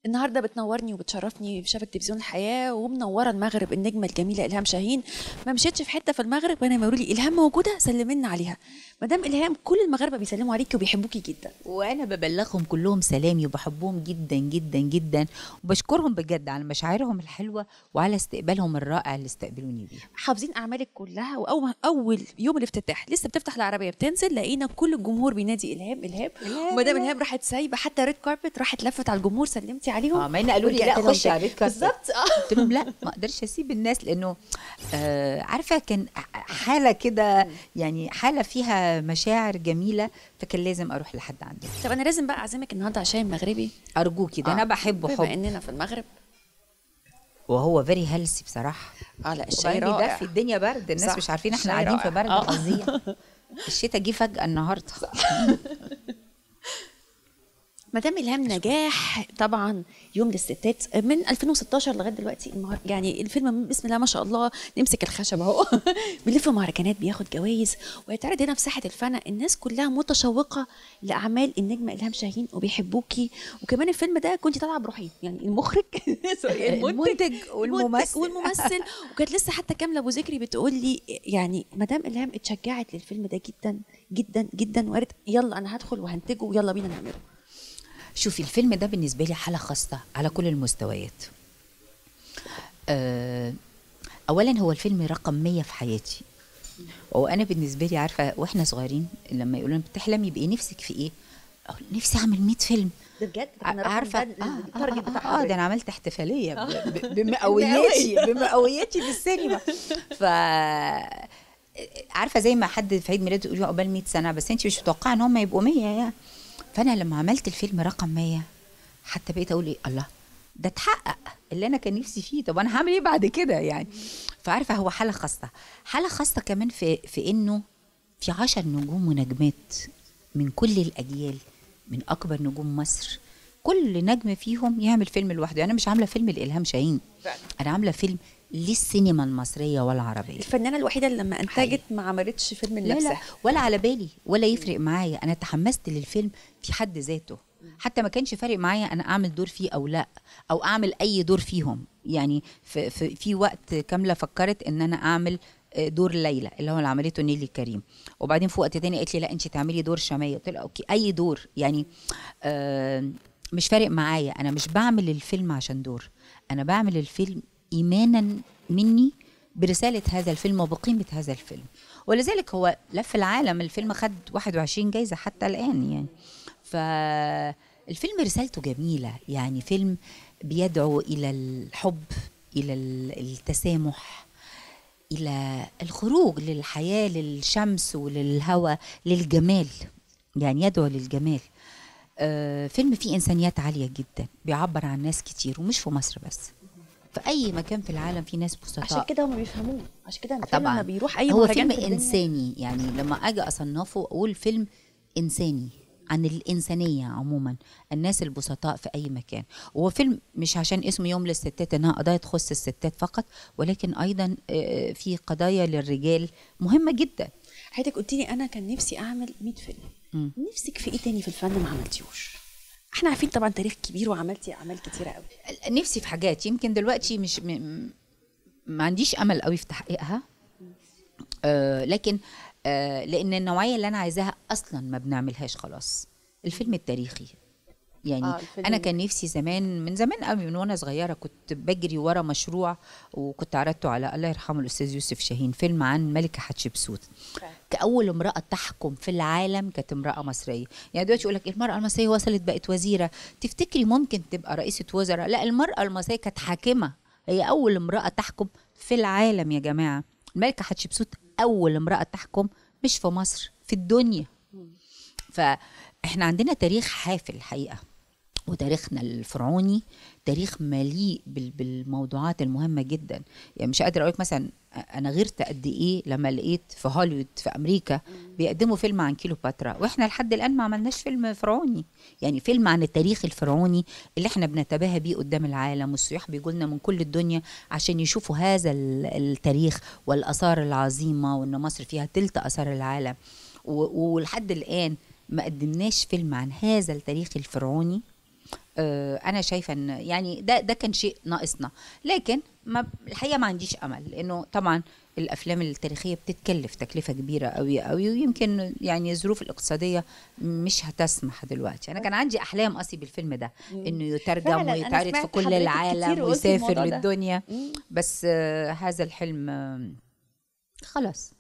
النهارده بتنورني وبتشرفني في شبكه تلفزيون الحياه ومنوره المغرب النجمه الجميله الهام شاهين ما مشيتش في حته في المغرب وانا يقولوا لي الهام موجوده سلمنا عليها مدام الهام كل المغاربه بيسلموا عليكي وبيحبوكي جدا وانا ببلغهم كلهم سلامي وبحبهم جدا جدا جدا وبشكرهم بجد على مشاعرهم الحلوه وعلى استقبالهم الرائع اللي استقبلوني بيه حافظين اعمالك كلها واول اول يوم الافتتاح لسه بتفتح العربيه بتنزل لقينا كل الجمهور بينادي الهام الهام ومدام الهام راحت سايبه حتى ريد كاربت راحت لفت على الجمهور سلمتي عليهم اه ما هنا قالوا لي ورجعت لا لهم خش تاني. على ريد كاربت بالظبط اه قلت لهم لا ما اقدرش اسيب الناس لانه آه عارفه كان حاله كده يعني حاله فيها مشاعر جميله فكان لازم اروح لحد عنده طب انا لازم بقى اعزمك النهارده عشان مغربي ارجوكي ده انا بحبه بما حب اننا في المغرب وهو فيري هيلثي بصراحه اه لا الشاي وبعدين رائع بيدفي الدنيا برد الناس صح. مش عارفين احنا الشاي قاعدين في رائع. برد آه. فظيع الشتاء جه فجاه النهارده مدام الهام نجاح طبعا يوم للستات من 2016 لغايه دلوقتي المهر... يعني الفيلم بسم الله ما شاء الله نمسك الخشب اهو بيلف مهرجانات بياخد جوائز ويتعرض هنا في ساحه الفن الناس كلها متشوقه لاعمال النجمه الهام شاهين وبيحبوكي وكمان الفيلم ده كنت طالعه بروحين يعني المخرج سوري المنتج والممثل. والممثل وكانت لسه حتى كامله ابو ذكري بتقول لي يعني مدام الهام اتشجعت للفيلم ده جدا جدا جدا وقالت يلا انا هدخل وهنتجه ويلا بينا نعمله شوفي الفيلم ده بالنسبه لي حاله خاصه على كل المستويات آه، اولا هو الفيلم رقم 100 في حياتي وانا بالنسبه لي عارفه واحنا صغيرين لما يقولوا لنا بتحلمي بايه نفسك في ايه أقول نفسي اعمل 100 فيلم ده بجد عارفه ده التارجت بتاع اه, آه, آه حضرتك. ده انا عملت احتفاليه ب- ب- بمئوياتي بمئوياتي في السينما ف عارفه زي ما حد في عيد ميلاده يقول عقبال 100 سنه بس انت مش متوقعه ان هم يبقوا 100 يعني فانا لما عملت الفيلم رقم 100 حتى بقيت اقول ايه الله ده اتحقق اللي انا كان نفسي فيه طب انا هعمل ايه بعد كده يعني فعارفه هو حاله خاصه حاله خاصه كمان في في انه في عشر نجوم ونجمات من كل الاجيال من اكبر نجوم مصر كل نجم فيهم يعمل فيلم لوحده انا مش عامله فيلم لالهام شاهين فعلا. انا عامله فيلم للسينما المصريه والعربيه الفنانه الوحيده اللي لما حقيقي. انتجت ما عملتش فيلم لا لا لنفسها ولا على بالي ولا يفرق معايا انا تحمست للفيلم في حد ذاته حتى ما كانش فارق معايا انا اعمل دور فيه او لا او اعمل اي دور فيهم يعني في في, في وقت كامله فكرت ان انا اعمل آه، دور ليلى اللي هو اللي عملته نيلي كريم وبعدين في وقت تاني قالت لي لا انت تعملي دور شميه قلت لها اوكي اي دور يعني آه مش فارق معايا انا مش بعمل الفيلم عشان دور انا بعمل الفيلم ايمانا مني برساله هذا الفيلم وبقيمه هذا الفيلم ولذلك هو لف العالم الفيلم خد 21 جايزه حتى الان يعني فالفيلم رسالته جميله يعني فيلم بيدعو الى الحب الى ال- التسامح الى الخروج للحياه للشمس وللهواء للجمال يعني يدعو للجمال آه فيلم فيه انسانيات عاليه جدا بيعبر عن ناس كتير ومش في مصر بس في اي مكان في العالم في ناس بسطاء عشان كده هم بيفهموه عشان كده الفيلم لما بيروح اي هو مهرجان فيلم في الدنيا- انساني يعني لما اجي اصنفه اقول فيلم انساني عن الانسانيه عموما الناس البسطاء في اي مكان وهو فيلم مش عشان اسمه يوم للستات انها قضايا تخص الستات فقط ولكن ايضا آه، في قضايا للرجال مهمه جدا حضرتك قلت لي انا كان نفسي اعمل 100 فيلم مم. نفسك في ايه تاني في الفن ما عملتيهوش احنا عارفين طبعا تاريخ كبير وعملتي اعمال كتيره قوي نفسي في حاجات يمكن دلوقتي مش م... م- ما عنديش امل قوي في تحقيقها آه لكن آه لان النوعيه اللي انا عايزاها اصلا ما بنعملهاش خلاص الفيلم التاريخي يعني آه، آه الفيلم انا ال- كان نفسي زمان من زمان قوي من وانا صغيره كنت بجري ورا مشروع وكنت عرضته على الله يرحمه الاستاذ يوسف شاهين فيلم عن ملكه حتشبسوت كأول امرأة تحكم في العالم كانت امرأة مصرية يعني دلوقتي يقول لك المرأة المصرية وصلت بقت وزيرة تفتكري ممكن تبقى رئيسة وزراء لا المرأة المصرية كانت حاكمة هي أول امرأة تحكم في العالم يا جماعة الملكة حتشبسوت أول امرأة تحكم مش في مصر في الدنيا فاحنا عندنا تاريخ حافل الحقيقة وتاريخنا الفرعوني تاريخ مليء بال- بالموضوعات المهمه جدا يعني مش قادره اقول لك مثلا انا غيرت قد ايه لما لقيت في هوليوود في امريكا بيقدموا فيلم عن كيلوباترا واحنا لحد الان ما عملناش فيلم فرعوني يعني فيلم عن التاريخ الفرعوني اللي احنا بنتباهى بيه قدام العالم والسياح بيجوا لنا من كل الدنيا عشان يشوفوا هذا ال- التاريخ والاثار العظيمه وان مصر فيها تلت اثار العالم و- ولحد الان ما قدمناش فيلم عن هذا التاريخ الفرعوني آه، انا شايفه ان يعني ده ده كان شيء ناقصنا لكن ما الحقيقه ما عنديش امل لانه طبعا الافلام التاريخيه بتتكلف تكلفه كبيره قوي قوي ويمكن يعني الظروف الاقتصاديه مش هتسمح دلوقتي انا كان عندي احلام اصلي بالفيلم ده انه يترجم فعلاً، أنا ويتعرض في سمعت كل حضرتك العالم كتير قلتي ويسافر الموضوع ده. للدنيا مم. بس آه، هذا الحلم آه، خلاص